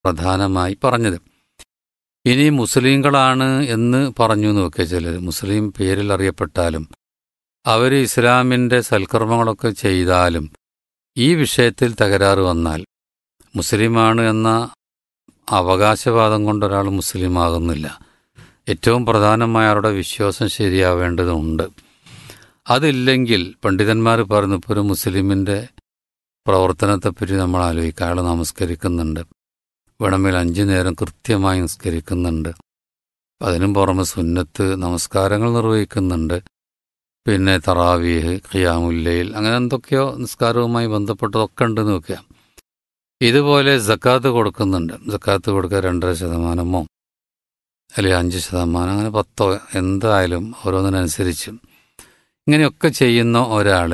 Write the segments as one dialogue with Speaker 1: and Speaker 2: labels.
Speaker 1: പ്രധാനമായി പറഞ്ഞത് ഇനി മുസ്ലിങ്ങളാണ് എന്ന് പറഞ്ഞു നോക്കിയ ചിലർ മുസ്ലിം പേരിൽ അറിയപ്പെട്ടാലും അവർ ഇസ്ലാമിൻ്റെ സൽക്കർമ്മങ്ങളൊക്കെ ചെയ്താലും ഈ വിഷയത്തിൽ തകരാറ് വന്നാൽ മുസ്ലിമാണ് എന്ന അവകാശവാദം കൊണ്ട് ഒരാൾ മുസ്ലിം ആകുന്നില്ല ഏറ്റവും പ്രധാനമായ അവരുടെ വിശ്വാസം ശരിയാവേണ്ടതുണ്ട് അതില്ലെങ്കിൽ പണ്ഡിതന്മാർ പറയുന്നു ഇപ്പോൾ ഒരു മുസ്ലിമിൻ്റെ പ്രവർത്തനത്തെപ്പറ്റി നമ്മൾ ആലോചിക്കുക അയാൾ നമസ്കരിക്കുന്നുണ്ട് വേണമെങ്കിൽ അഞ്ചു നേരം കൃത്യമായി നമസ്കരിക്കുന്നുണ്ട് അതിനും പുറമെ സുന്നത്ത് നമസ്കാരങ്ങൾ നിർവഹിക്കുന്നുണ്ട് പിന്നെ തറാവീഹ് ഖിയാമുല്ലയിൽ അങ്ങനെ എന്തൊക്കെയോ നിസ്കാരവുമായി ബന്ധപ്പെട്ടതൊക്കെ ഉണ്ട് നോക്കുക ഇതുപോലെ ജക്കാത്ത് കൊടുക്കുന്നുണ്ട് ജക്കാത്ത് കൊടുക്കുക രണ്ടര ശതമാനമോ അല്ലെങ്കിൽ അഞ്ച് ശതമാനം അങ്ങനെ പത്തോ എന്തായാലും ഓരോന്നിനനുസരിച്ച് ഇങ്ങനെയൊക്കെ ചെയ്യുന്ന ഒരാൾ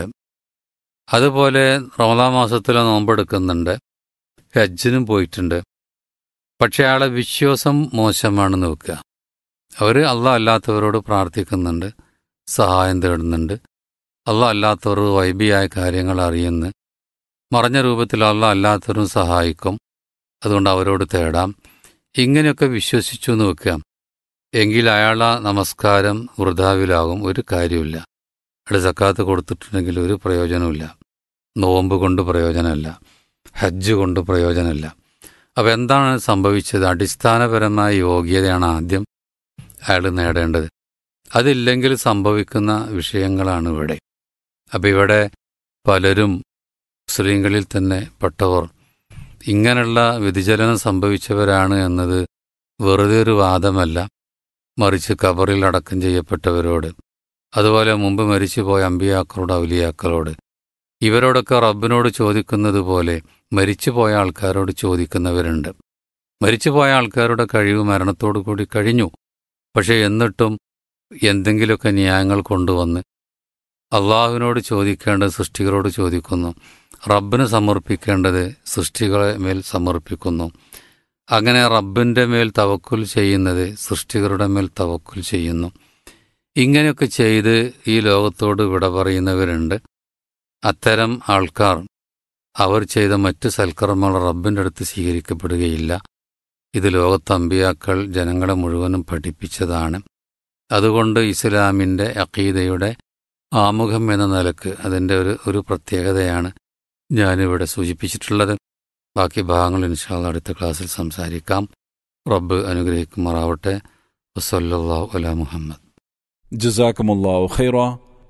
Speaker 1: അതുപോലെ റമദാ മാസത്തിലെ നോമ്പെടുക്കുന്നുണ്ട് ഹജ്ജിനും പോയിട്ടുണ്ട് പക്ഷെ അയാളെ വിശ്വാസം മോശമാണെന്ന് വെക്കുക അവർ അള്ള അല്ലാത്തവരോട് പ്രാർത്ഥിക്കുന്നുണ്ട് സഹായം തേടുന്നുണ്ട് അള്ള അല്ലാത്തവർ വൈബിയായ കാര്യങ്ങൾ അറിയുന്നു മറഞ്ഞ രൂപത്തിൽ അള്ള അല്ലാത്തവരും സഹായിക്കും അതുകൊണ്ട് അവരോട് തേടാം ഇങ്ങനെയൊക്കെ വിശ്വസിച്ചു എന്ന് വെക്കുക എങ്കിൽ അയാളെ നമസ്കാരം വൃഥാവിലാകും ഒരു കാര്യമില്ല അയാൾ സക്കാത്ത് കൊടുത്തിട്ടുണ്ടെങ്കിൽ ഒരു പ്രയോജനമില്ല നോമ്പ് കൊണ്ട് പ്രയോജനമല്ല ഹജ്ജ് കൊണ്ട് പ്രയോജനമല്ല അപ്പോൾ എന്താണ് സംഭവിച്ചത് അടിസ്ഥാനപരമായ യോഗ്യതയാണ് ആദ്യം അയാൾ നേടേണ്ടത് അതില്ലെങ്കിൽ സംഭവിക്കുന്ന വിഷയങ്ങളാണ് ഇവിടെ അപ്പം ഇവിടെ പലരും മുസ്ലിങ്ങളിൽ തന്നെ പെട്ടവർ ഇങ്ങനെയുള്ള വ്യതിചലനം സംഭവിച്ചവരാണ് എന്നത് വെറുതെ ഒരു വാദമല്ല മറിച്ച് കബറിൽ അടക്കം ചെയ്യപ്പെട്ടവരോട് അതുപോലെ മുമ്പ് മരിച്ചുപോയ അമ്പിയാക്കളോട് ഔലിയാക്കളോട് ഇവരോടൊക്കെ റബ്ബിനോട് ചോദിക്കുന്നത് പോലെ മരിച്ചുപോയ ആൾക്കാരോട് ചോദിക്കുന്നവരുണ്ട് മരിച്ചുപോയ ആൾക്കാരുടെ കഴിവ് മരണത്തോടു കൂടി കഴിഞ്ഞു പക്ഷേ എന്നിട്ടും എന്തെങ്കിലുമൊക്കെ ന്യായങ്ങൾ കൊണ്ടുവന്ന് അള്ളാഹുവിനോട് ചോദിക്കേണ്ടത് സൃഷ്ടികളോട് ചോദിക്കുന്നു റബ്ബിന് സമർപ്പിക്കേണ്ടത് സൃഷ്ടികളെ മേൽ സമർപ്പിക്കുന്നു അങ്ങനെ റബ്ബിൻ്റെ മേൽ തവക്കുൽ ചെയ്യുന്നത് സൃഷ്ടികളുടെ മേൽ തവക്കുൽ ചെയ്യുന്നു ഇങ്ങനെയൊക്കെ ചെയ്ത് ഈ ലോകത്തോട് വിട പറയുന്നവരുണ്ട് അത്തരം ആൾക്കാർ അവർ ചെയ്ത മറ്റ് സൽക്കർമ്മങ്ങൾ റബ്ബിൻ്റെ അടുത്ത് സ്വീകരിക്കപ്പെടുകയില്ല ഇത് ലോകത്ത് അമ്പിയാക്കൾ ജനങ്ങളെ മുഴുവനും പഠിപ്പിച്ചതാണ് അതുകൊണ്ട് ഇസ്ലാമിൻ്റെ അക്കീദയുടെ ആമുഖം എന്ന നിലക്ക് അതിൻ്റെ ഒരു ഒരു പ്രത്യേകതയാണ് ഞാനിവിടെ സൂചിപ്പിച്ചിട്ടുള്ളത് ബാക്കി ഭാഗങ്ങൾ ഇൻഷാല്ല അടുത്ത ക്ലാസ്സിൽ സംസാരിക്കാം റബ്ബ് അനുഗ്രഹിക്കുമാറാവട്ടെ വസല്ലാ അല മുഹമ്മദ്
Speaker 2: ജസാക്കുമുല്ലാഹു ഖൈറ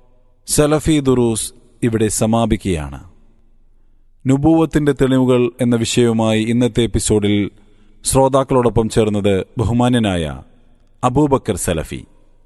Speaker 2: സലഫി ദുറൂസ് ഇവിടെ സമാപിക്കുകയാണ് നുബൂവത്തിന്റെ തെളിവുകൾ എന്ന വിഷയവുമായി ഇന്നത്തെ എപ്പിസോഡിൽ ശ്രോതാക്കളോടൊപ്പം ചേർന്നത് ബഹുമാന്യനായ അബൂബക്കർ സലഫി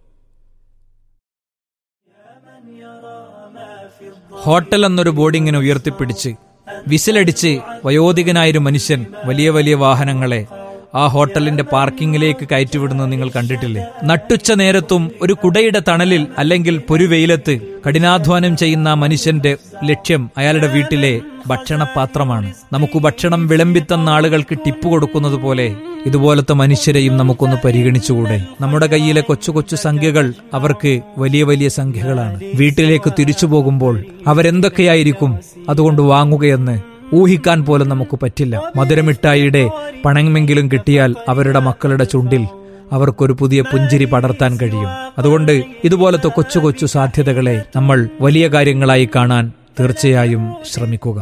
Speaker 3: ഹോട്ടൽ എന്നൊരു ബോർഡിങ്ങിനെ ഉയർത്തിപ്പിടിച്ച് വിസിലടിച്ച് വയോധികനായൊരു മനുഷ്യൻ വലിയ വലിയ വാഹനങ്ങളെ ആ ഹോട്ടലിന്റെ പാർക്കിങ്ങിലേക്ക് കയറ്റിവിടുന്നത് നിങ്ങൾ കണ്ടിട്ടില്ലേ നട്ടുച്ച നേരത്തും ഒരു കുടയുടെ തണലിൽ അല്ലെങ്കിൽ പൊരുവെയിലത്ത് കഠിനാധ്വാനം ചെയ്യുന്ന ആ മനുഷ്യന്റെ ലക്ഷ്യം അയാളുടെ വീട്ടിലെ ഭക്ഷണപാത്രമാണ് നമുക്ക് ഭക്ഷണം വിളമ്പിത്തന്ന ആളുകൾക്ക് ടിപ്പ് കൊടുക്കുന്നത് പോലെ ഇതുപോലത്തെ മനുഷ്യരെയും നമുക്കൊന്ന് പരിഗണിച്ചുകൂടെ നമ്മുടെ കയ്യിലെ കൊച്ചു കൊച്ചു സംഖ്യകൾ അവർക്ക് വലിയ വലിയ സംഖ്യകളാണ് വീട്ടിലേക്ക് തിരിച്ചു പോകുമ്പോൾ അവരെന്തൊക്കെയായിരിക്കും അതുകൊണ്ട് വാങ്ങുകയെന്ന് ഊഹിക്കാൻ പോലും നമുക്ക് പറ്റില്ല മധുരമിഠായിയുടെ പണമെങ്കിലും കിട്ടിയാൽ അവരുടെ മക്കളുടെ ചുണ്ടിൽ അവർക്കൊരു പുതിയ പുഞ്ചിരി പടർത്താൻ കഴിയും അതുകൊണ്ട് ഇതുപോലത്തെ കൊച്ചു കൊച്ചു സാധ്യതകളെ നമ്മൾ വലിയ കാര്യങ്ങളായി കാണാൻ തീർച്ചയായും ശ്രമിക്കുക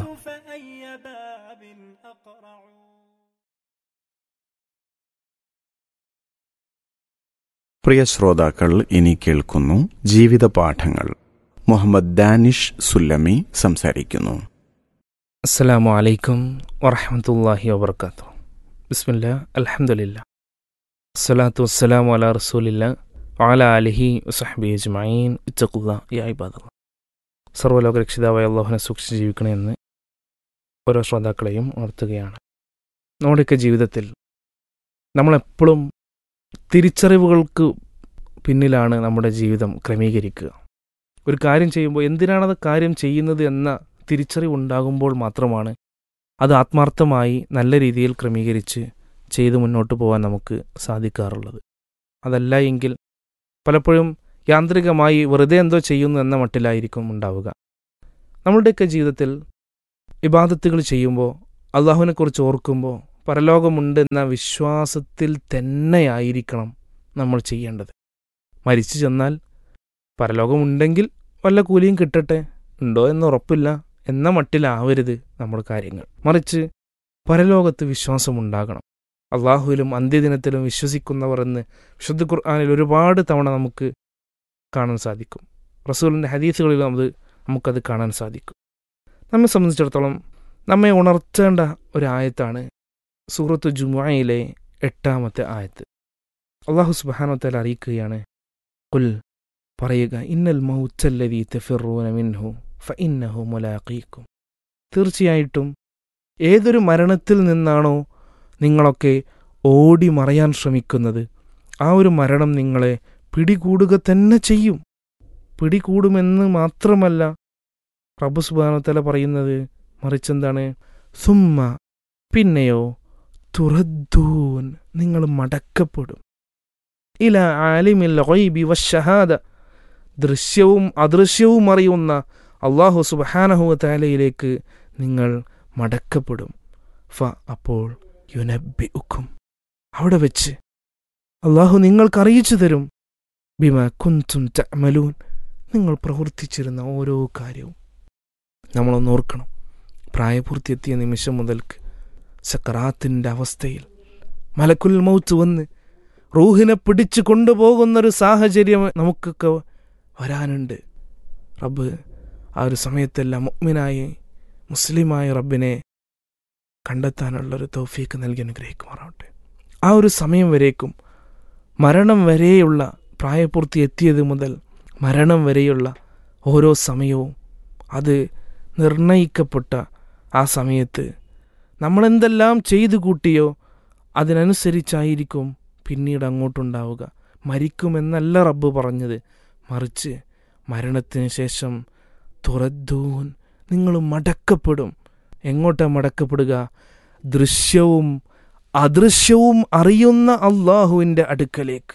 Speaker 4: പ്രിയ ശ്രോതാക്കൾ ഇനി കേൾക്കുന്നു ജീവിത പാഠങ്ങൾ മുഹമ്മദ് ദാനിഷ് സുല്ലമി സംസാരിക്കുന്നു
Speaker 5: അസ്സലാമു അലൈക്കും വറഹമത്തല്ലാഹി വബർക്കാത്തു ബിസ്മില്ല അൽഹംദുലില്ല അസ്സലാത്തു വസ്സലാമു അലാ റസൂലില്ല വാല അലിഹി വസഹബി അജ്മഈൻ ഇത്തഖുല്ല യാ ഇബാദല്ല സർവ്വലോക രക്ഷിതാവായ അള്ളാഹുനെ സൂക്ഷിച്ച് ജീവിക്കണമെന്ന് ഓരോ ശ്രോതാക്കളെയും ഉണർത്തുകയാണ് നമ്മുടെയൊക്കെ ജീവിതത്തിൽ നമ്മളെപ്പോഴും തിരിച്ചറിവുകൾക്ക് പിന്നിലാണ് നമ്മുടെ ജീവിതം ക്രമീകരിക്കുക ഒരു കാര്യം ചെയ്യുമ്പോൾ എന്തിനാണത് കാര്യം ചെയ്യുന്നത് എന്ന തിരിച്ചറിവുണ്ടാകുമ്പോൾ മാത്രമാണ് അത് ആത്മാർത്ഥമായി നല്ല രീതിയിൽ ക്രമീകരിച്ച് ചെയ്തു മുന്നോട്ട് പോകാൻ നമുക്ക് സാധിക്കാറുള്ളത് അതല്ല എങ്കിൽ പലപ്പോഴും യാന്ത്രികമായി വെറുതെ എന്തോ ചെയ്യുന്നു എന്ന മട്ടിലായിരിക്കും ഉണ്ടാവുക നമ്മളുടെയൊക്കെ ജീവിതത്തിൽ ഇബാദത്തുകൾ ചെയ്യുമ്പോൾ അള്ളാഹുവിനെക്കുറിച്ച് ഓർക്കുമ്പോൾ പരലോകമുണ്ട് എന്ന വിശ്വാസത്തിൽ തന്നെയായിരിക്കണം നമ്മൾ ചെയ്യേണ്ടത് മരിച്ചു ചെന്നാൽ പരലോകമുണ്ടെങ്കിൽ വല്ല കൂലിയും കിട്ടട്ടെ ഉണ്ടോ എന്ന് ഉറപ്പില്ല എന്ന മട്ടിലാവരുത് നമ്മുടെ കാര്യങ്ങൾ മറിച്ച് പരലോകത്ത് വിശ്വാസമുണ്ടാകണം അള്ളാഹുവിലും അന്ത്യദിനത്തിലും വിശ്വസിക്കുന്നവർ എന്ന് വിശുദ്ധ ഖുർആാനിൽ ഒരുപാട് തവണ നമുക്ക് കാണാൻ സാധിക്കും റസൂലിൻ്റെ ഹദീസുകളിലും അത് നമുക്കത് കാണാൻ സാധിക്കും നമ്മെ സംബന്ധിച്ചിടത്തോളം നമ്മെ ഉണർത്തേണ്ട ഒരു ആയത്താണ് സൂറത്ത് ജുമുഅയിലെ എട്ടാമത്തെ ആയത്ത് അള്ളാഹു സുബാനോത്തൽ അറിയിക്കുകയാണ് കുൽ പറയുക ഇന്നൽ മൗത്തല്ലതി തെഫിറൂന മിൻഹു ഫ ഇന്നഹു മുലാഖീക്കും തീർച്ചയായിട്ടും ഏതൊരു മരണത്തിൽ നിന്നാണോ നിങ്ങളൊക്കെ ഓടി മറയാൻ ശ്രമിക്കുന്നത് ആ ഒരു മരണം നിങ്ങളെ പിടികൂടുക തന്നെ ചെയ്യും പിടികൂടുമെന്ന് മാത്രമല്ല റബ്ബു സുബാനത്തല പറയുന്നത് മറിച്ചെന്താണ് സുമ്മ പിന്നെയോ തുറദ്ദൂൻ നിങ്ങൾ മടക്കപ്പെടും ഇല ആലിമിൽ ഗൈബി വശഹാദ ദൃശ്യവും അദൃശ്യവും അറിയുന്ന അള്ളാഹു സുബഹാനഹുവ താലയിലേക്ക് നിങ്ങൾ മടക്കപ്പെടും ഫ അപ്പോൾ യുനബി ഉക്കും അവിടെ വെച്ച് അള്ളാഹു നിങ്ങൾക്ക് അറിയിച്ചു തരും ബിമ കുന്തും തമലൂൻ നിങ്ങൾ പ്രവർത്തിച്ചിരുന്ന ഓരോ കാര്യവും നമ്മളൊന്ന് ഓർക്കണം പ്രായപൂർത്തിയെത്തിയ നിമിഷം മുതൽക്ക് സക്കറാത്തിൻ്റെ അവസ്ഥയിൽ മലക്കുൽ മൗത്ത് വന്ന് റൂഹിനെ പിടിച്ചു കൊണ്ടുപോകുന്നൊരു സാഹചര്യം നമുക്കൊക്കെ വരാനുണ്ട് റബ്ബ് ആ ഒരു സമയത്തെല്ലാം മുഗ്മിനായി മുസ്ലിമായ റബ്ബിനെ കണ്ടെത്താനുള്ളൊരു തൗഫീക്ക് നൽകി അനുഗ്രഹിക്കുമാറാവട്ടെ ആ ഒരു സമയം വരേക്കും മരണം വരെയുള്ള പ്രായപൂർത്തി എത്തിയത് മുതൽ മരണം വരെയുള്ള ഓരോ സമയവും അത് നിർണയിക്കപ്പെട്ട ആ സമയത്ത് നമ്മളെന്തെല്ലാം ചെയ്തു കൂട്ടിയോ അതിനനുസരിച്ചായിരിക്കും പിന്നീട് അങ്ങോട്ടുണ്ടാവുക മരിക്കുമെന്നല്ല റബ്ബ് പറഞ്ഞത് മറിച്ച് മരണത്തിന് ശേഷം തുറദ്ദൂൻ നിങ്ങൾ മടക്കപ്പെടും എങ്ങോട്ടാ മടക്കപ്പെടുക ദൃശ്യവും അദൃശ്യവും അറിയുന്ന അള്ളാഹുവിൻ്റെ അടുക്കലേക്ക്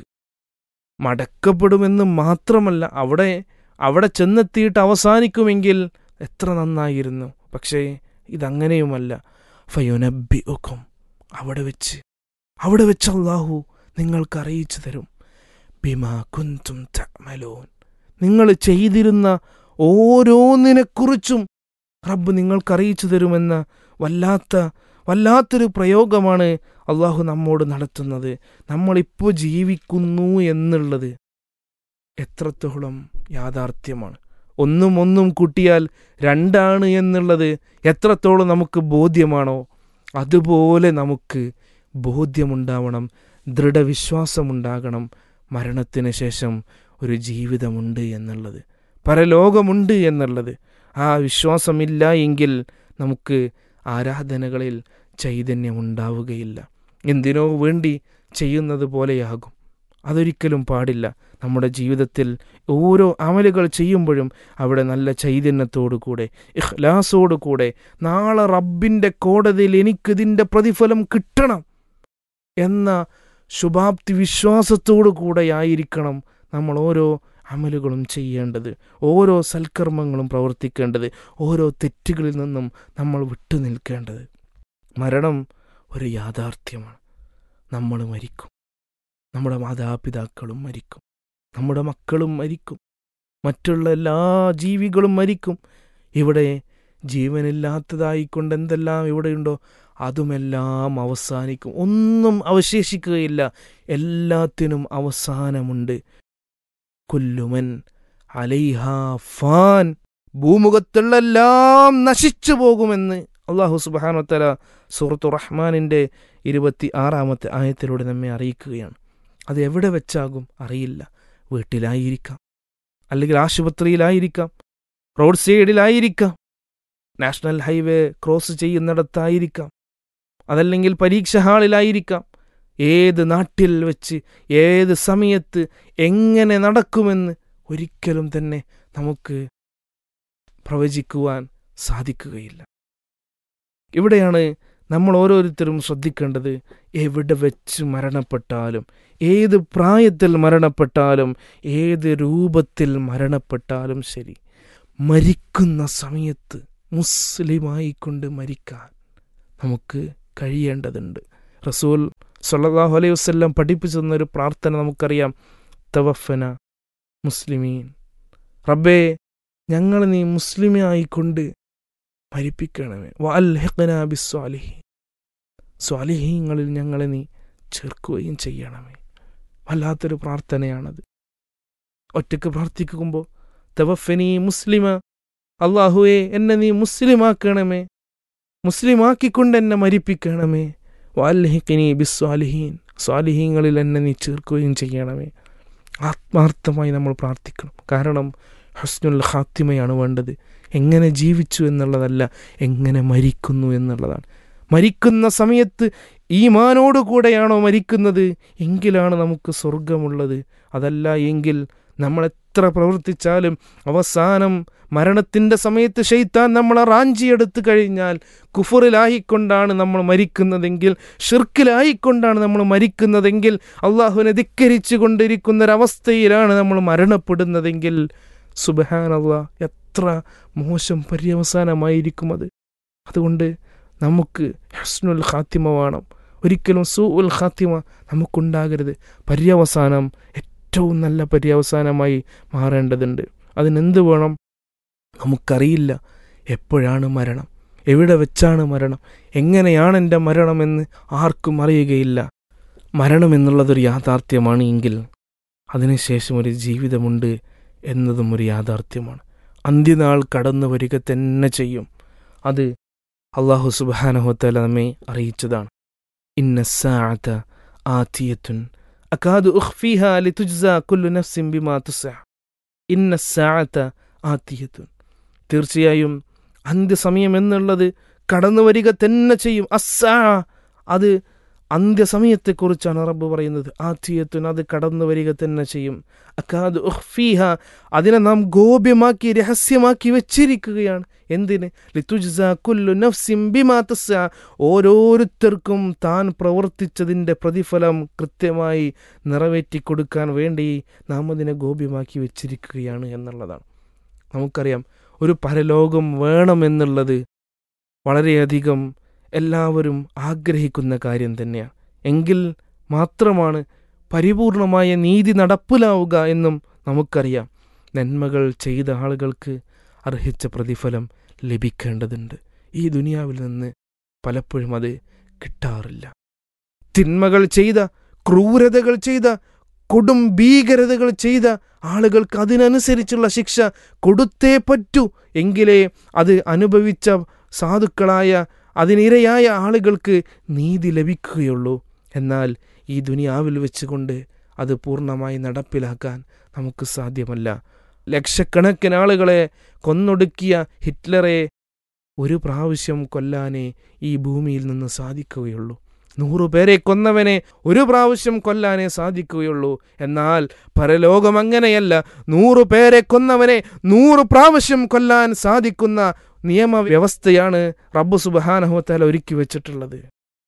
Speaker 5: മടക്കപ്പെടുമെന്ന് മാത്രമല്ല അവിടെ അവിടെ ചെന്നെത്തിയിട്ട് അവസാനിക്കുമെങ്കിൽ എത്ര നന്നായിരുന്നു പക്ഷേ ഇതങ്ങനെയുമല്ല ഫയുനബി ഒക്കും അവിടെ വെച്ച് അവിടെ വെച്ച് അള്ളാഹു നിങ്ങൾക്ക് അറിയിച്ചു തരും ബിമാ കുന്തും തമലോൻ നിങ്ങൾ ചെയ്തിരുന്ന ഓരോന്നിനെക്കുറിച്ചും റബ്ബ് നിങ്ങൾക്ക് അറിയിച്ചു തരുമെന്ന വല്ലാത്ത വല്ലാത്തൊരു പ്രയോഗമാണ് അള്ളാഹു നമ്മോട് നടത്തുന്നത് നമ്മളിപ്പോൾ ജീവിക്കുന്നു എന്നുള്ളത് എത്രത്തോളം യാഥാർത്ഥ്യമാണ് ഒന്നും ഒന്നും കൂട്ടിയാൽ രണ്ടാണ് എന്നുള്ളത് എത്രത്തോളം നമുക്ക് ബോധ്യമാണോ അതുപോലെ നമുക്ക് ബോധ്യമുണ്ടാവണം ദൃഢവിശ്വാസമുണ്ടാകണം മരണത്തിന് ശേഷം ഒരു ജീവിതമുണ്ട് എന്നുള്ളത് പരലോകമുണ്ട് എന്നുള്ളത് ആ വിശ്വാസമില്ല എങ്കിൽ നമുക്ക് ആരാധനകളിൽ ചൈതന്യമുണ്ടാവുകയില്ല എന്തിനോ വേണ്ടി ചെയ്യുന്നത് പോലെയാകും അതൊരിക്കലും പാടില്ല നമ്മുടെ ജീവിതത്തിൽ ഓരോ അമലുകൾ ചെയ്യുമ്പോഴും അവിടെ നല്ല ചൈതന്യത്തോടു കൂടെ ഇഖ്ലാസോടു കൂടെ നാളെ റബ്ബിൻ്റെ കോടതിയിൽ എനിക്കിതിൻ്റെ പ്രതിഫലം കിട്ടണം എന്ന ശുഭാപ്തി വിശ്വാസത്തോടു കൂടെയായിരിക്കണം നമ്മൾ ഓരോ അമലുകളും ചെയ്യേണ്ടത് ഓരോ സൽക്കർമ്മങ്ങളും പ്രവർത്തിക്കേണ്ടത് ഓരോ തെറ്റുകളിൽ നിന്നും നമ്മൾ വിട്ടു നിൽക്കേണ്ടത് മരണം ഒരു യാഥാർത്ഥ്യമാണ് നമ്മൾ മരിക്കും നമ്മുടെ മാതാപിതാക്കളും മരിക്കും നമ്മുടെ മക്കളും മരിക്കും മറ്റുള്ള എല്ലാ ജീവികളും മരിക്കും ഇവിടെ ജീവനില്ലാത്തതായിക്കൊണ്ട് എന്തെല്ലാം ഇവിടെയുണ്ടോ അതുമെല്ലാം അവസാനിക്കും ഒന്നും അവശേഷിക്കുകയില്ല എല്ലാത്തിനും അവസാനമുണ്ട് കുല്ലുമൻ അലൈഹ ഫാൻ ഭൂമുഖത്തുള്ള എല്ലാം നശിച്ചു പോകുമെന്ന് അള്ളാഹു സുബാനത്തല സുഹൃത്തു റഹ്മാനിൻ്റെ ഇരുപത്തി ആറാമത്തെ ആയത്തിലൂടെ നമ്മെ അറിയിക്കുകയാണ് അത് എവിടെ വെച്ചാകും അറിയില്ല വീട്ടിലായിരിക്കാം അല്ലെങ്കിൽ ആശുപത്രിയിലായിരിക്കാം റോഡ് സൈഡിലായിരിക്കാം നാഷണൽ ഹൈവേ ക്രോസ് ചെയ്യുന്നിടത്തായിരിക്കാം അതല്ലെങ്കിൽ പരീക്ഷ ഹാളിലായിരിക്കാം ഏത് നാട്ടിൽ വെച്ച് ഏത് സമയത്ത് എങ്ങനെ നടക്കുമെന്ന് ഒരിക്കലും തന്നെ നമുക്ക് പ്രവചിക്കുവാൻ സാധിക്കുകയില്ല ഇവിടെയാണ് നമ്മൾ ഓരോരുത്തരും ശ്രദ്ധിക്കേണ്ടത് എവിടെ വെച്ച് മരണപ്പെട്ടാലും ഏത് പ്രായത്തിൽ മരണപ്പെട്ടാലും ഏത് രൂപത്തിൽ മരണപ്പെട്ടാലും ശരി മരിക്കുന്ന സമയത്ത് മുസ്ലിമായിക്കൊണ്ട് മരിക്കാൻ നമുക്ക് കഴിയേണ്ടതുണ്ട് റസൂൽ സല്ലല്ലാഹു അലൈഹി വസല്ലം പഠിപ്പിച്ചു തന്നൊരു പ്രാർത്ഥന നമുക്കറിയാം തവഫന മുസ്ലിമീൻ റബ്ബേ ഞങ്ങൾ നീ മുസ്ലിമെ ആയിക്കൊണ്ട് മരിപ്പിക്കണമേ വഅൽഹിഖ്ന ബിസ്സാലിഹീൻ സ്വാലിഹീങ്ങളിൽ ഞങ്ങളെ നീ ചേർക്കുകയും ചെയ്യണമേ വല്ലാത്തൊരു പ്രാർത്ഥനയാണത് ഒറ്റയ്ക്ക് പ്രാർത്ഥിക്കുമ്പോൾ തവഫനി മുസ്ലിമ അള്ളാഹുവെ എന്നെ നീ മുസ്ലിമാക്കണമേ മുസ്ലിമാക്കിക്കൊണ്ട് എന്നെ മരിപ്പിക്കണമേ വാൽഹിക്കിനി ബിസ്വാലിഹീൻ സ്വാലിഹീങ്ങളിൽ എന്നെ നീ ചേർക്കുകയും ചെയ്യണമേ ആത്മാർത്ഥമായി നമ്മൾ പ്രാർത്ഥിക്കണം കാരണം ഹസ്നുൽ ഖാത്തിമയാണ് വേണ്ടത് എങ്ങനെ ജീവിച്ചു എന്നുള്ളതല്ല എങ്ങനെ മരിക്കുന്നു എന്നുള്ളതാണ് മരിക്കുന്ന സമയത്ത് ഈമാനോടുകൂടെയാണോ മരിക്കുന്നത് എങ്കിലാണ് നമുക്ക് സ്വർഗമുള്ളത് അതല്ല എങ്കിൽ നമ്മൾ എത്ര പ്രവർത്തിച്ചാലും അവസാനം മരണത്തിൻ്റെ സമയത്ത് ഷെയ്ത്താൻ നമ്മളെ റാഞ്ചിയെടുത്തു കഴിഞ്ഞാൽ കുഫറിലായിക്കൊണ്ടാണ് നമ്മൾ മരിക്കുന്നതെങ്കിൽ ഷിർക്കിലായിക്കൊണ്ടാണ് നമ്മൾ മരിക്കുന്നതെങ്കിൽ അള്ളാഹുവിനെ ധിക്കരിച്ചു കൊണ്ടിരിക്കുന്നൊരവസ്ഥയിലാണ് നമ്മൾ മരണപ്പെടുന്നതെങ്കിൽ സുബഹാനല്ലാ എത്ര മോശം പര്യവസാനമായിരിക്കും അത് അതുകൊണ്ട് നമുക്ക് ഹസ്നുൽ ഖാത്തിമ വേണം ഒരിക്കലും സു ഉൽ ഖാത്തിമ നമുക്കുണ്ടാകരുത് പര്യവസാനം ഏറ്റവും നല്ല പര്യവസാനമായി മാറേണ്ടതുണ്ട് അതിനെന്ത് വേണം നമുക്കറിയില്ല എപ്പോഴാണ് മരണം എവിടെ വെച്ചാണ് മരണം എങ്ങനെയാണ് എൻ്റെ മരണമെന്ന് ആർക്കും അറിയുകയില്ല മരണം എന്നുള്ളതൊരു യാഥാർത്ഥ്യമാണ് എങ്കിൽ അതിനുശേഷം ഒരു ജീവിതമുണ്ട് എന്നതും ഒരു യാഥാർത്ഥ്യമാണ് അന്ത്യനാൾ കടന്നു വരിക തന്നെ ചെയ്യും അത് അള്ളാഹു സുബാനഹോത്തല നമ്മെ അറിയിച്ചതാണ് ഇന്ന സാഅത ആതിയത്തുൻ അകാദു ഉഖ്ഫീഹ ലിതുജ്സ കുല്ലു നഫ്സിൻ ബിമാ തുസ്അ ഇന്ന സാഅത ആതിയത്തുൻ തീർച്ചയായും അന്ത്യസമയം എന്നുള്ളത് കടന്നു വരിക തന്നെ ചെയ്യും അസ്സാ അത് അന്ത്യസമയത്തെക്കുറിച്ചാണ് റബ്ബ് പറയുന്നത് ആത്തിയത്തുൻ അത് കടന്നു വരിക തന്നെ ചെയ്യും അക്കാദ് ഉഖ്ഫീഹ അതിനെ നാം ഗോപ്യമാക്കി രഹസ്യമാക്കി വെച്ചിരിക്കുകയാണ് എന്തിന് ലിതുജ്സ കുല്ലു നഫ്സിൻ ബിമാ തസ്അ ഓരോരുത്തർക്കും താൻ പ്രവർത്തിച്ചതിൻ്റെ പ്രതിഫലം കൃത്യമായി നിറവേറ്റി കൊടുക്കാൻ വേണ്ടി നാം അതിനെ ഗോപ്യമാക്കി വെച്ചിരിക്കുകയാണ് എന്നുള്ളതാണ് നമുക്കറിയാം ഒരു പരലോകം വേണമെന്നുള്ളത് വളരെയധികം എല്ലാവരും ആഗ്രഹിക്കുന്ന കാര്യം തന്നെയാണ് എങ്കിൽ മാത്രമാണ് പരിപൂർണമായ നീതി നടപ്പിലാവുക എന്നും നമുക്കറിയാം നന്മകൾ ചെയ്ത ആളുകൾക്ക് അർഹിച്ച പ്രതിഫലം ലഭിക്കേണ്ടതുണ്ട് ഈ ദുനിയാവിൽ നിന്ന് പലപ്പോഴും അത് കിട്ടാറില്ല തിന്മകൾ ചെയ്ത ക്രൂരതകൾ ചെയ്ത കൊടും ഭീകരതകൾ ചെയ്ത ആളുകൾക്ക് അതിനനുസരിച്ചുള്ള ശിക്ഷ കൊടുത്തേ പറ്റൂ എങ്കിലേ അത് അനുഭവിച്ച സാധുക്കളായ അതിനിരയായ ആളുകൾക്ക് നീതി ലഭിക്കുകയുള്ളൂ എന്നാൽ ഈ ദുനിയാവിൽ വെച്ചുകൊണ്ട് അത് പൂർണ്ണമായി നടപ്പിലാക്കാൻ നമുക്ക് സാധ്യമല്ല ലക്ഷക്കണക്കിന് ആളുകളെ കൊന്നൊടുക്കിയ ഹിറ്റ്ലറെ ഒരു പ്രാവശ്യം കൊല്ലാനേ ഈ ഭൂമിയിൽ നിന്ന് സാധിക്കുകയുള്ളൂ നൂറുപേരെ കൊന്നവനെ ഒരു പ്രാവശ്യം കൊല്ലാനേ സാധിക്കുകയുള്ളൂ എന്നാൽ പരലോകം അങ്ങനെയല്ല നൂറു പേരെ കൊന്നവനെ നൂറ് പ്രാവശ്യം കൊല്ലാൻ സാധിക്കുന്ന നിയമവ്യവസ്ഥയാണ് റബ്ബു സുബഹാനഹോത്താല ഒരുക്കി വെച്ചിട്ടുള്ളത്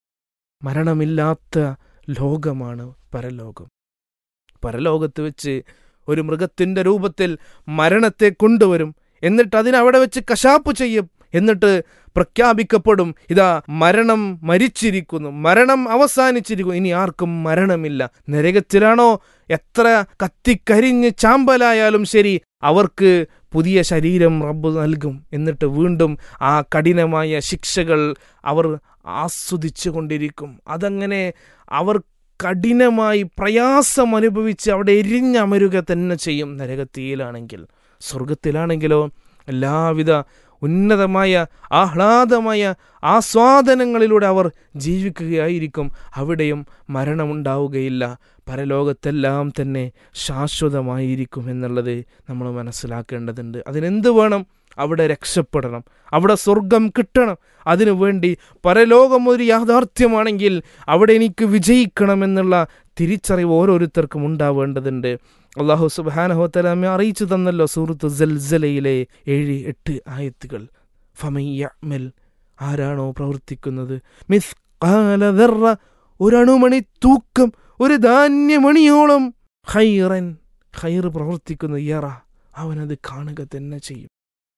Speaker 5: മരണമില്ലാത്ത ലോകമാണ് പരലോകം പരലോകത്ത് വെച്ച് ഒരു മൃഗത്തിൻ്റെ രൂപത്തിൽ മരണത്തെ കൊണ്ടുവരും എന്നിട്ട് അതിനവിടെ വെച്ച് കശാപ്പ് ചെയ്യും എന്നിട്ട് പ്രഖ്യാപിക്കപ്പെടും ഇതാ മരണം മരിച്ചിരിക്കുന്നു മരണം അവസാനിച്ചിരിക്കുന്നു ഇനി ആർക്കും മരണമില്ല നരകത്തിലാണോ എത്ര കത്തിക്കരിഞ്ഞ് ചാമ്പലായാലും ശരി അവർക്ക് പുതിയ ശരീരം റബ്ബ് നൽകും എന്നിട്ട് വീണ്ടും ആ കഠിനമായ ശിക്ഷകൾ അവർ ആസ്വദിച്ചു കൊണ്ടിരിക്കും അതങ്ങനെ അവർ കഠിനമായി പ്രയാസം അനുഭവിച്ച് അവിടെ എരിഞ്ഞമരുക തന്നെ ചെയ്യും നരകത്തിയിലാണെങ്കിൽ സ്വർഗത്തിലാണെങ്കിലോ എല്ലാവിധ ഉന്നതമായ ആഹ്ലാദമായ ആസ്വാദനങ്ങളിലൂടെ അവർ ജീവിക്കുകയായിരിക്കും അവിടെയും മരണമുണ്ടാവുകയില്ല പരലോകത്തെല്ലാം തന്നെ ശാശ്വതമായിരിക്കും എന്നുള്ളത് നമ്മൾ മനസ്സിലാക്കേണ്ടതുണ്ട് അതിനെന്ത് വേണം അവിടെ രക്ഷപ്പെടണം അവിടെ സ്വർഗം കിട്ടണം അതിനു വേണ്ടി പരലോകം ഒരു യാഥാർത്ഥ്യമാണെങ്കിൽ അവിടെ എനിക്ക് വിജയിക്കണമെന്നുള്ള തിരിച്ചറിവ് ഓരോരുത്തർക്കും ഉണ്ടാവേണ്ടതുണ്ട് അള്ളാഹു സുബാനഹോത്തലാമെ അറിയിച്ചു തന്നല്ലോ സൂറത്ത് ജൽസലയിലെ ഏഴ് എട്ട് ആയത്തുകൾ ഫമയ്യമൽ ആരാണോ പ്രവർത്തിക്കുന്നത് മിസ് കാലദറ ഒരണുമണി തൂക്കം ഒരു ധാന്യമണിയോളം ഹൈറൻ ഹൈർ പ്രവർത്തിക്കുന്ന യറ അവനത് കാണുക തന്നെ ചെയ്യും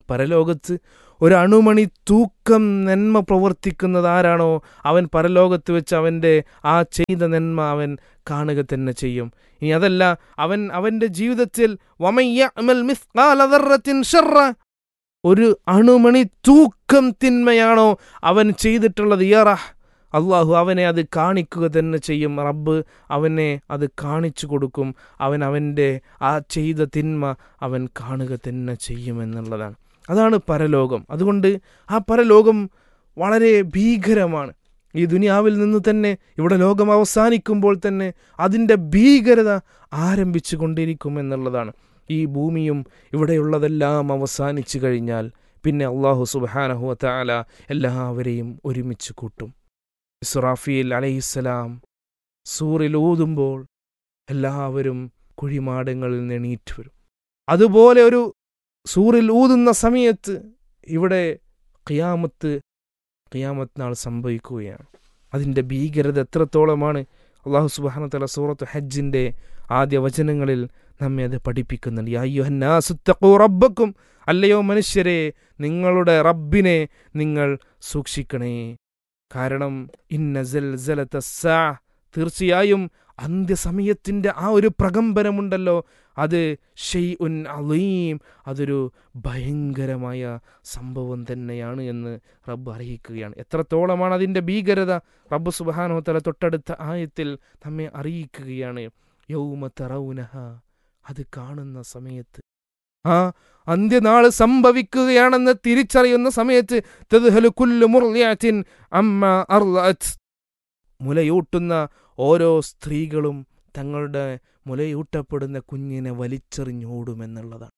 Speaker 5: പരലോകത്ത് ഒരു അണുമണി തൂക്കം നന്മ പ്രവർത്തിക്കുന്നത് ആരാണോ അവൻ പരലോകത്ത് വെച്ച് അവൻ്റെ ആ ചെയ്ത നന്മ അവൻ കാണുക തന്നെ ചെയ്യും ഇനി അതല്ല അവൻ അവൻ്റെ ജീവിതത്തിൽ വമയ്യഅമൽ മിസ്ഖാല ദർറത്തിൻ ശർറ ഒരു അണുമണി തൂക്കം തിന്മയാണോ അവൻ ചെയ്തിട്ടുള്ളത് യറഹ് അള്ളാഹു അവനെ അത് കാണിക്കുക തന്നെ ചെയ്യും റബ്ബ് അവനെ അത് കാണിച്ചു കൊടുക്കും അവൻ അവൻ്റെ ആ ചെയ്ത തിന്മ അവൻ കാണുക തന്നെ ചെയ്യുമെന്നുള്ളതാണ് അതാണ് പരലോകം അതുകൊണ്ട് ആ പരലോകം വളരെ ഭീകരമാണ് ഈ ദുനിയാവിൽ നിന്ന് തന്നെ ഇവിടെ ലോകം അവസാനിക്കുമ്പോൾ തന്നെ അതിൻ്റെ ഭീകരത ആരംഭിച്ചു കൊണ്ടിരിക്കും എന്നുള്ളതാണ് ഈ ഭൂമിയും ഇവിടെയുള്ളതെല്ലാം അവസാനിച്ചു കഴിഞ്ഞാൽ പിന്നെ അള്ളാഹു സുബാനഹു താല എല്ലാവരെയും ഒരുമിച്ച് കൂട്ടും ഇസ്രാഫീൽ അലൈഹിസ്സലാം സൂറിൽ ഊതുമ്പോൾ എല്ലാവരും കുഴിമാടങ്ങളിൽ നിന്ന് എണീറ്റ് വരും അതുപോലെ ഒരു സൂറിൽ ഊതുന്ന സമയത്ത് ഇവിടെ ഖിയാമത്ത് ഖിയാമത്ത് നാൾ സംഭവിക്കുകയാണ് അതിൻ്റെ ഭീകരത എത്രത്തോളമാണ് അള്ളാഹു സുബാനത്തല സൂറത്ത് ഹജ്ജിൻ്റെ ആദ്യ വചനങ്ങളിൽ നമ്മെ അത് പഠിപ്പിക്കുന്നുണ്ട് യാ അയ്യുഹന്നാസുത്തഖൂ റബ്ബക്കും അല്ലയോ മനുഷ്യരെ നിങ്ങളുടെ റബ്ബിനെ നിങ്ങൾ സൂക്ഷിക്കണേ കാരണം ഇന്ന സൽസലത സാ തീർച്ചയായും അന്ത്യസമയത്തിൻ്റെ ആ ഒരു പ്രകമ്പനമുണ്ടല്ലോ അത് ഷെയ് ഉൻ അലീം അതൊരു ഭയങ്കരമായ സംഭവം തന്നെയാണ് എന്ന് റബ്ബ് അറിയിക്കുകയാണ് എത്രത്തോളമാണ് അതിൻ്റെ ഭീകരത റബ്ബ് സുബാനോത്തല തൊട്ടടുത്ത ആയത്തിൽ നമ്മെ അറിയിക്കുകയാണ് യൗമ തറൗനഹ അത് കാണുന്ന സമയത്ത് ആ അന്ത്യനാള് സംഭവിക്കുകയാണെന്ന് തിരിച്ചറിയുന്ന സമയത്ത് തദ്ഹലു കുല്ലു മുർലിയാത്തിൻ അമ്മ അർലഅത്ത് മുലയൂട്ടുന്ന ഓരോ സ്ത്രീകളും തങ്ങളുടെ മുലയൂട്ടപ്പെടുന്ന കുഞ്ഞിനെ വലിച്ചെറിഞ്ഞോടുമെന്നുള്ളതാണ്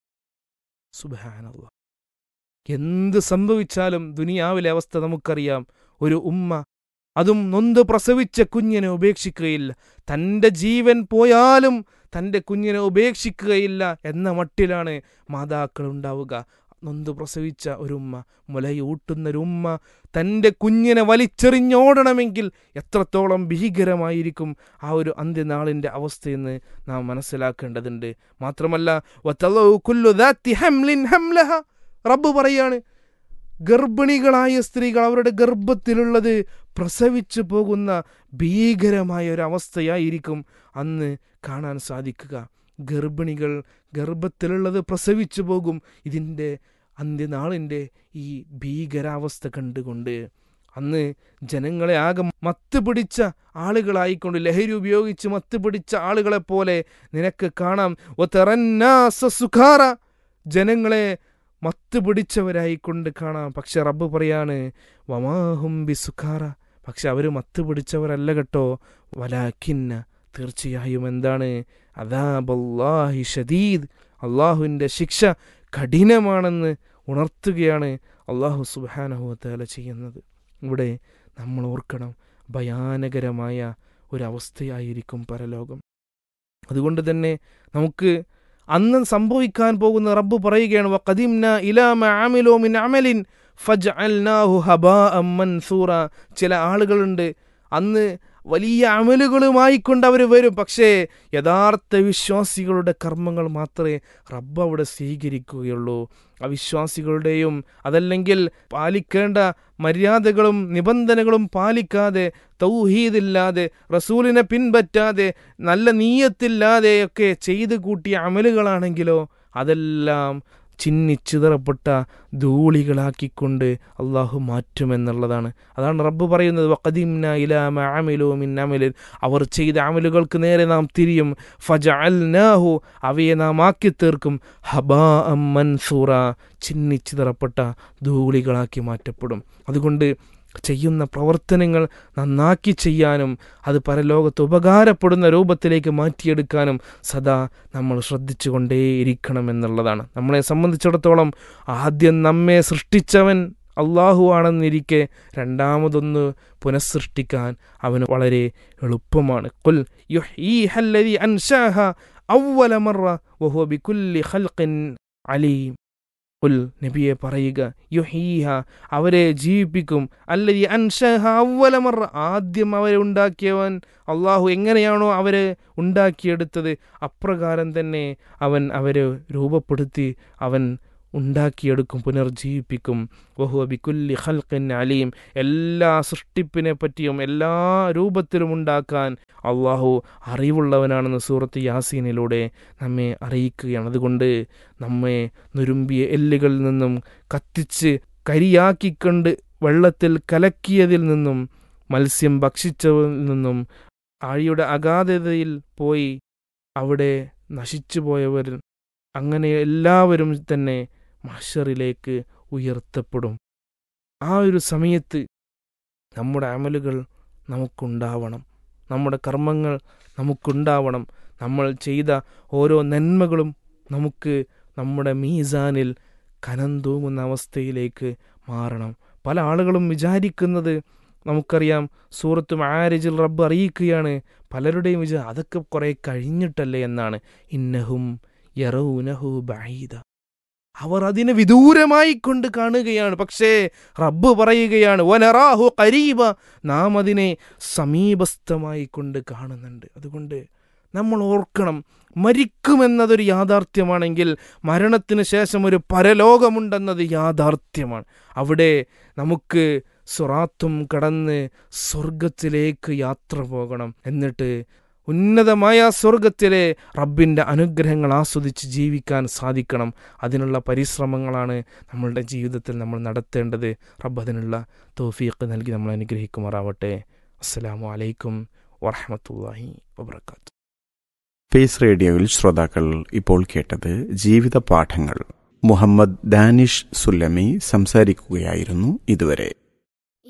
Speaker 5: സുബാനല്ല എന്ത് സംഭവിച്ചാലും ദുനിയാവിലെ അവസ്ഥ നമുക്കറിയാം ഒരു ഉമ്മ അതും നൊന്ത് പ്രസവിച്ച കുഞ്ഞിനെ ഉപേക്ഷിക്കുകയില്ല തൻ്റെ ജീവൻ പോയാലും തൻ്റെ കുഞ്ഞിനെ ഉപേക്ഷിക്കുകയില്ല എന്ന മട്ടിലാണ് മാതാക്കൾ ഉണ്ടാവുക നൊന്ത് പ്രസവിച്ച ഒരു ഉമ്മ മുലയൂട്ടുന്ന ഒരു ഉമ്മ തൻ്റെ കുഞ്ഞിനെ വലിച്ചെറിഞ്ഞോടണമെങ്കിൽ എത്രത്തോളം ഭീകരമായിരിക്കും ആ ഒരു അന്ത്യനാളിൻ്റെ അവസ്ഥയെന്ന് നാം മനസ്സിലാക്കേണ്ടതുണ്ട് മാത്രമല്ല വതളഉ കുല്ലു ദാത്തി ഹംലിൻ ഹംലഹ റബ്ബ് പറയാണ് ഗർഭിണികളായ സ്ത്രീകൾ അവരുടെ ഗർഭത്തിലുള്ളത് പ്രസവിച്ചു പോകുന്ന ഭീകരമായ ഒരു അവസ്ഥയായിരിക്കും അന്ന് കാണാൻ സാധിക്കുക ഗർഭിണികൾ ഗർഭത്തിലുള്ളത് പ്രസവിച്ചു പോകും ഇതിൻ്റെ അന്ത്യനാളിൻ്റെ ഈ ഭീകരാവസ്ഥ കണ്ടുകൊണ്ട് അന്ന് ജനങ്ങളെ ആകെ മത്ത് പിടിച്ച ആളുകളായിക്കൊണ്ട് ലഹരി ഉപയോഗിച്ച് മത്ത് പിടിച്ച ആളുകളെ പോലെ നിനക്ക് കാണാം ഒത്തറന്നാസ സുഖാറ ജനങ്ങളെ മത്ത് പിടിച്ചവരായിക്കൊണ്ട് കാണാം പക്ഷെ റബ്ബ് പറയാണ് വമാഹും ബി സുഖാറ പക്ഷെ അവർ മത്ത് പിടിച്ചവരല്ല കേട്ടോ വലാഖിന്ന തീർച്ചയായും എന്താണ് അദാബല്ലാഹി ഷദീദ് അള്ളാഹുവിൻ്റെ ശിക്ഷ കഠിനമാണെന്ന് ഉണർത്തുകയാണ് അള്ളാഹു സുബാനഹുവത്താല ചെയ്യുന്നത് ഇവിടെ നമ്മൾ ഓർക്കണം ഭയാനകരമായ ഒരവസ്ഥയായിരിക്കും പരലോകം അതുകൊണ്ട് തന്നെ നമുക്ക് അന്ന് സംഭവിക്കാൻ പോകുന്ന റബ്ബ് പറയുകയാണ് വഖദിംന ഇലാമ ആമിലോ മിൻ അമലിൻ ഫജ്അൽനാഹു ഹബാഅം മൻസൂറ ചില ആളുകളുണ്ട് അന്ന് വലിയ അമലുകളുമായിക്കൊണ്ട് അവർ വരും പക്ഷേ യഥാർത്ഥ വിശ്വാസികളുടെ കർമ്മങ്ങൾ മാത്രമേ റബ്ബ് അവിടെ സ്വീകരിക്കുകയുള്ളൂ അവിശ്വാസികളുടെയും അതല്ലെങ്കിൽ പാലിക്കേണ്ട മര്യാദകളും നിബന്ധനകളും പാലിക്കാതെ തൗഹീദില്ലാതെ റസൂലിനെ പിൻപറ്റാതെ നല്ല നീയത്തില്ലാതെയൊക്കെ ചെയ്തു കൂട്ടിയ അമലുകളാണെങ്കിലോ അതെല്ലാം ചിന്നിച്ചിതറപ്പെട്ട ധൂളികളാക്കിക്കൊണ്ട് അള്ളാഹു മാറ്റുമെന്നുള്ളതാണ് അതാണ് റബ്ബ് പറയുന്നത് വഖദീംന ഇലാമ അമിലോ മിൻ അമലിൻ അവർ ചെയ്ത അമലുകൾക്ക് നേരെ നാം തിരിയും ഫജഅൽനാഹു അവയെ നാം ആക്കി തീർക്കും ഹബാ മൻസൂറ ചിന്നിച്ചിതറപ്പെട്ട ധൂളികളാക്കി മാറ്റപ്പെടും അതുകൊണ്ട് ചെയ്യുന്ന പ്രവർത്തനങ്ങൾ നന്നാക്കി ചെയ്യാനും അത് പരലോകത്ത് ഉപകാരപ്പെടുന്ന രൂപത്തിലേക്ക് മാറ്റിയെടുക്കാനും സദാ നമ്മൾ ശ്രദ്ധിച്ചുകൊണ്ടേയിരിക്കണം എന്നുള്ളതാണ് നമ്മളെ സംബന്ധിച്ചിടത്തോളം ആദ്യം നമ്മെ സൃഷ്ടിച്ചവൻ അള്ളാഹു ആണെന്നിരിക്കെ രണ്ടാമതൊന്ന് പുനഃസൃഷ്ടിക്കാൻ അവന് വളരെ എളുപ്പമാണ് കുൽ യുഹ്യീഹല്ലദി അൻശാഹ അവ്വല മറ വഹുവ ബികുല്ലി ഖൽഖിൻ അലീം ഉൽ നബിയെ പറയുക യുഹീഹ അവരെ ജീവിപ്പിക്കും അല്ലതി അൻഷഹ അവലമർ ആദ്യം അവരെ ഉണ്ടാക്കിയവൻ അള്ളാഹു എങ്ങനെയാണോ അവരെ ഉണ്ടാക്കിയെടുത്തത് അപ്രകാരം തന്നെ അവൻ അവരെ രൂപപ്പെടുത്തി അവൻ ഉണ്ടാക്കിയെടുക്കും പുനർജീവിപ്പിക്കും വഹുവ ബിക്കുല്ലി ഖൽഖിൻ അലീം എല്ലാ സൃഷ്ടിപ്പിനെ പറ്റിയും എല്ലാ രൂപത്തിലും ഉണ്ടാക്കാൻ അള്ളാഹു അറിവുള്ളവനാണെന്ന് സൂറത്ത് യാസീനിലൂടെ നമ്മെ അറിയിക്കുകയാണ് അതുകൊണ്ട് നമ്മെ നുരുമ്പിയ എല്ലുകളിൽ നിന്നും കത്തിച്ച് കരിയാക്കിക്കൊണ്ട് വെള്ളത്തിൽ കലക്കിയതിൽ നിന്നും മത്സ്യം ഭക്ഷിച്ചതിൽ നിന്നും ആഴിയുടെ അഗാധതയിൽ പോയി അവിടെ നശിച്ചു പോയവർ അങ്ങനെ എല്ലാവരും തന്നെ മഷറിലേക്ക് ഉയർത്തപ്പെടും ആ ഒരു സമയത്ത് നമ്മുടെ അമലുകൾ നമുക്കുണ്ടാവണം നമ്മുടെ കർമ്മങ്ങൾ നമുക്കുണ്ടാവണം നമ്മൾ ചെയ്ത ഓരോ നന്മകളും നമുക്ക് നമ്മുടെ മീസാനിൽ കനം തൂങ്ങുന്ന അവസ്ഥയിലേക്ക് മാറണം പല ആളുകളും വിചാരിക്കുന്നത് നമുക്കറിയാം സൂറത്ത് മാരേജിൽ റബ്ബ് അറിയിക്കുകയാണ് പലരുടെയും വിചാരം അതൊക്കെ കുറേ കഴിഞ്ഞിട്ടല്ലേ എന്നാണ് ഇന്നഹും യറൗനഹു ബഈദ അവർ അതിനെ വിദൂരമായി കൊണ്ട് കാണുകയാണ് പക്ഷേ റബ്ബ് പറയുകയാണ് വനറാഹു കരീബ നാം അതിനെ സമീപസ്ഥമായി കൊണ്ട് കാണുന്നുണ്ട് അതുകൊണ്ട് നമ്മൾ ഓർക്കണം മരിക്കുമെന്നതൊരു യാഥാർത്ഥ്യമാണെങ്കിൽ മരണത്തിന് ശേഷം ഒരു പരലോകമുണ്ടെന്നത് യാഥാർത്ഥ്യമാണ് അവിടെ നമുക്ക് സുറാത്തും കടന്ന് സ്വർഗത്തിലേക്ക് യാത്ര പോകണം എന്നിട്ട് ഉന്നതമായ സ്വർഗത്തിലെ റബ്ബിൻ്റെ അനുഗ്രഹങ്ങൾ ആസ്വദിച്ച് ജീവിക്കാൻ സാധിക്കണം അതിനുള്ള പരിശ്രമങ്ങളാണ് നമ്മളുടെ ജീവിതത്തിൽ നമ്മൾ നടത്തേണ്ടത് റബ്ബ് അതിനുള്ള തോഫീക്ക് നൽകി നമ്മൾ അനുഗ്രഹിക്കുമാറാവട്ടെ അസ്സലാമു അലൈക്കും വറഹമത്തല്ലാഹി വബർക്കാത്തു
Speaker 4: പേസ് റേഡിയോയിൽ ശ്രോതാക്കൾ ഇപ്പോൾ കേട്ടത് ജീവിത പാഠങ്ങൾ മുഹമ്മദ് ദാനിഷ് സുല്ലമി സംസാരിക്കുകയായിരുന്നു ഇതുവരെ